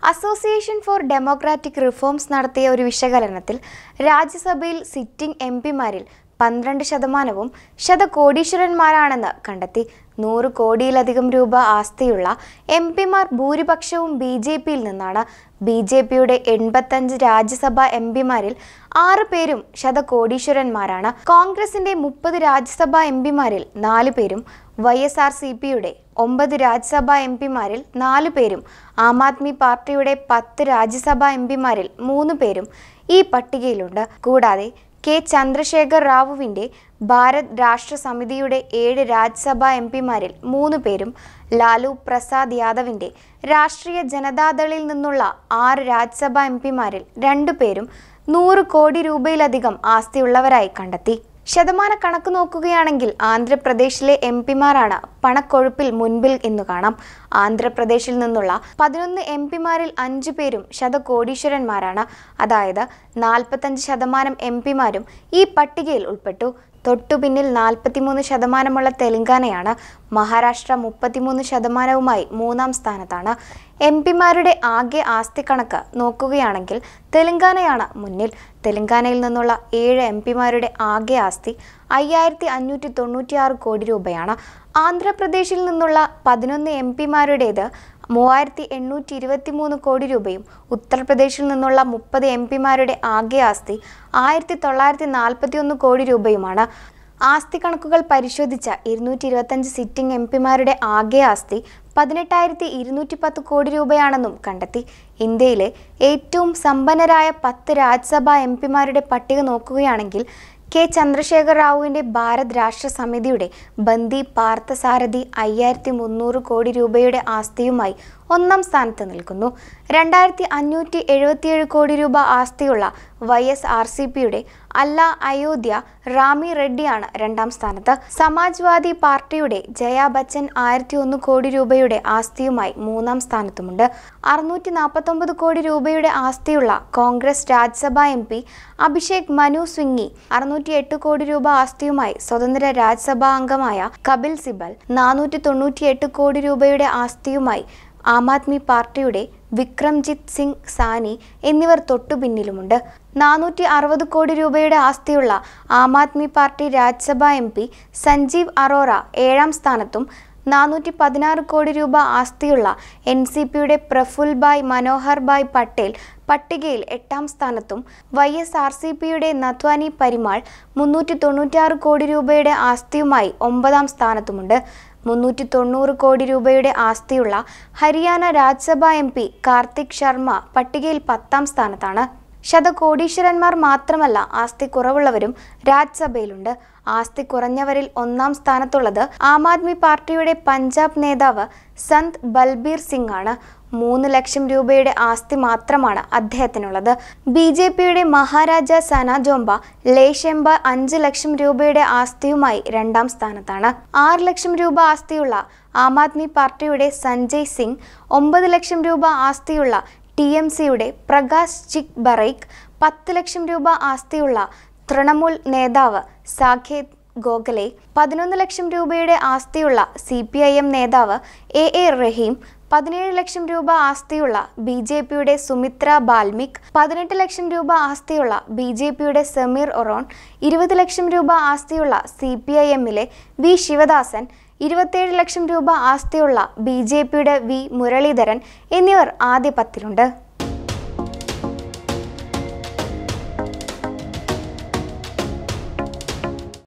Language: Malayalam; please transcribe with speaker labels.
Speaker 1: അസോസിയേഷൻ ഫോർ ഡെമോക്രാറ്റിക് റിഫോംസ് നടത്തിയ ഒരു വിശകലനത്തിൽ രാജ്യസഭയിൽ സിറ്റിംഗ് എം പിമാരിൽ പന്ത്രണ്ട് ശതമാനവും ശതകോടീശ്വരന്മാരാണെന്ന് കണ്ടെത്തി നൂറ് കോടിയിലധികം രൂപ ആസ്തിയുള്ള എം പിമാർ ഭൂരിപക്ഷവും ബി ജെ പിയിൽ നിന്നാണ് ബി ജെ പിയുടെ എൺപത്തഞ്ച് രാജ്യസഭാ എം പിമാരിൽ ആറ് പേരും ശതകോടീശ്വരന്മാരാണ് കോൺഗ്രസിന്റെ മുപ്പത് രാജ്യസഭാ എം പിമാരിൽ നാല് പേരും വൈ എസ് ആർ സി പിയുടെ ഒമ്പത് രാജ്യസഭാ എം പിമാരിൽ നാല് പേരും ആം ആദ്മി പാർട്ടിയുടെ പത്ത് രാജ്യസഭാ എം പിമാരിൽ മൂന്ന് പേരും ഈ പട്ടികയിലുണ്ട് കൂടാതെ കെ ചന്ദ്രശേഖർ റാവുവിന്റെ ഭാരത് രാഷ്ട്ര സമിതിയുടെ ഏഴ് രാജ്യസഭാ എം പിമാരിൽ മൂന്ന് പേരും ലാലു പ്രസാദ് യാദവിന്റെ രാഷ്ട്രീയ ജനതാദളിൽ നിന്നുള്ള ആറ് രാജ്യസഭാ എം പിമാരിൽ രണ്ടു പേരും നൂറ് കോടി രൂപയിലധികം ആസ്തിയുള്ളവരായി കണ്ടെത്തി ശതമാന കണക്ക് നോക്കുകയാണെങ്കിൽ ആന്ധ്രാപ്രദേശിലെ എം പിമാരാണ് പണക്കൊഴുപ്പിൽ മുൻപിൽ എന്നു കാണാം ആന്ധ്രാപ്രദേശിൽ നിന്നുള്ള പതിനൊന്ന് എം പിമാരിൽ അഞ്ചു പേരും ശതകോടീശ്വരന്മാരാണ് അതായത് നാൽപ്പത്തഞ്ച് ശതമാനം എം പിമാരും ഈ പട്ടികയിൽ ഉൾപ്പെട്ടു തൊട്ടുപിന്നിൽ നാൽപ്പത്തിമൂന്ന് ശതമാനമുള്ള തെലങ്കാനയാണ് മഹാരാഷ്ട്ര മുപ്പത്തിമൂന്ന് ശതമാനവുമായി മൂന്നാം സ്ഥാനത്താണ് എം പിമാരുടെ ആകെ ആസ്തി കണക്ക് നോക്കുകയാണെങ്കിൽ തെലങ്കാനയാണ് മുന്നിൽ തെലങ്കാനയിൽ നിന്നുള്ള ഏഴ് എം പിമാരുടെ ആകെ ആസ്തി അയ്യായിരത്തി അഞ്ഞൂറ്റി തൊണ്ണൂറ്റിയാറ് കോടി രൂപയാണ് ആന്ധ്രാപ്രദേശിൽ നിന്നുള്ള പതിനൊന്ന് എം പിമാരുടേത് മൂവായിരത്തി എണ്ണൂറ്റി ഇരുപത്തി മൂന്ന് കോടി രൂപയും ഉത്തർപ്രദേശിൽ നിന്നുള്ള മുപ്പത് എം പിമാരുടെ ആകെ ആസ്തി ആയിരത്തി തൊള്ളായിരത്തി നാൽപ്പത്തി ഒന്ന് കോടി രൂപയുമാണ് ആസ്തി കണക്കുകൾ പരിശോധിച്ച ഇരുന്നൂറ്റി ഇരുപത്തഞ്ച് സിറ്റിംഗ് എം പിമാരുടെ ആകെ ആസ്തി പതിനെട്ടായിരത്തി ഇരുന്നൂറ്റി പത്ത് കോടി രൂപയാണെന്നും കണ്ടെത്തി ഇന്ത്യയിലെ ഏറ്റവും സമ്പന്നരായ പത്ത് രാജ്യസഭാ എം പിമാരുടെ പട്ടിക നോക്കുകയാണെങ്കിൽ കെ ചന്ദ്രശേഖർ റാവുവിൻ്റെ ഭാരത് രാഷ്ട്ര സമിതിയുടെ ബന്ദി പാർത്ഥസാരഥി അയ്യായിരത്തി മുന്നൂറ് കോടി രൂപയുടെ ആസ്തിയുമായി ഒന്നാം സ്ഥാനത്ത് നിൽക്കുന്നു രണ്ടായിരത്തി അഞ്ഞൂറ്റി എഴുപത്തിയേഴ് കോടി രൂപ ആസ്തിയുള്ള വൈ എസ് ആർ സി പിയുടെ അല്ല അയോധ്യ റാമി റെഡ്ഡിയാണ് രണ്ടാം സ്ഥാനത്ത് സമാജ്വാദി പാർട്ടിയുടെ ജയ ബച്ചൻ ആയിരത്തി ഒന്ന് കോടി രൂപയുടെ ആസ്തിയുമായി മൂന്നാം സ്ഥാനത്തുമുണ്ട് അറുന്നൂറ്റി നാൽപ്പത്തൊമ്പത് കോടി രൂപയുടെ ആസ്തിയുള്ള Congress Rajya Sabha M P Abhishek Manu Singhvi അറുന്നൂറ്റി എട്ട് കോടി രൂപ ആസ്തിയുമായി സ്വതന്ത്ര രാജ്യസഭാ അംഗമായ കപിൽ സിബൽ നാനൂറ്റി തൊണ്ണൂറ്റിയെട്ട് കോടി രൂപയുടെ ആസ്തിയുമായി ആം ആദ്മി പാർട്ടിയുടെ വിക്രംജിത്ത് സിംഗ് സാനി എന്നിവർ തൊട്ടുപിന്നിലുമുണ്ട് നാനൂറ്റി അറുപത് കോടി രൂപയുടെ ആസ്തിയുള്ള Aam Aadmi party Rajya Sabha M P Sanjeev Arora ഏഴാം സ്ഥാനത്തും നാനൂറ്റി പതിനാറ് കോടി രൂപ ആസ്തിയുള്ള എൻ സി പിയുടെ പ്രഫുൽ ഭായ് മനോഹർ ഭായ് പട്ടേൽ പട്ടികയിൽ എട്ടാം സ്ഥാനത്തും വൈ എസ് ആർ സി പിയുടെ നത്വാനി പരിമാൾ മുന്നൂറ്റി തൊണ്ണൂറ്റാറ് കോടി രൂപയുടെ ആസ്തിയുമായി ഒമ്പതാം സ്ഥാനത്തുമുണ്ട് മുന്നൂറ്റി തൊണ്ണൂറ് കോടി രൂപയുടെ ആസ്തിയുള്ള ഹരിയാന രാജ്യസഭാ എം പി കാർത്തിക് ശർമ്മ പട്ടികയിൽ പത്താം സ്ഥാനത്താണ് ശതകോടീശ്വരന്മാർ മാത്രമല്ല ആസ്തി കുറവുള്ളവരും രാജ്യസഭയിലുണ്ട് ആസ്തി കുറഞ്ഞവരിൽ ഒന്നാം സ്ഥാനത്തുള്ളത് ആം ആദ്മി പാർട്ടിയുടെ പഞ്ചാബ് നേതാവ് സന്ത് ബൽബീർ സിംഗ് ആണ് മൂന്ന് ലക്ഷം രൂപയുടെ ആസ്തി മാത്രമാണ് അദ്ദേഹത്തിനുള്ളത് ബി ജെ പിയുടെ മഹാരാജ സനാജോംബ ലേശെമ്പ അഞ്ച് ലക്ഷം രൂപയുടെ ആസ്തിയുമായി രണ്ടാം സ്ഥാനത്താണ് ആറ് ലക്ഷം രൂപ ആസ്തിയുള്ള ആം ആദ്മി പാർട്ടിയുടെ സഞ്ജയ് സിംഗ് ഒമ്പത് ലക്ഷം രൂപ ആസ്തിയുള്ള ടി എം സിയുടെ പ്രകാശ് ചിക് ബറൈക്ക് പത്ത് ലക്ഷം രൂപ ആസ്തിയുള്ള തൃണമൂൽ നേതാവ് സാഖേത് ഗോഖലെ പതിനൊന്ന് ലക്ഷം രൂപയുടെ ആസ്തിയുള്ള സി പി ഐ എം നേതാവ് എ എ റഹീം പതിനേഴ് ലക്ഷം രൂപ ആസ്തിയുള്ള ബി ജെ പിയുടെ സുമിത്ര ബാൽമിക് പതിനെട്ട് ലക്ഷം രൂപ ആസ്തിയുള്ള ബി ജെ പിയുടെ സമീർ ഒറോൺ ഇരുപത് ലക്ഷം രൂപ ആസ്തിയുള്ള സി പി ഐ എമ്മിലെ വി ശിവദാസൻ ഇരുപത്തേഴ് ലക്ഷം രൂപ ആസ്തിയുള്ള ബി ജെ പിയുടെ വി മുരളീധരൻ എന്നിവർ ആദ്യ പത്തിലുണ്ട്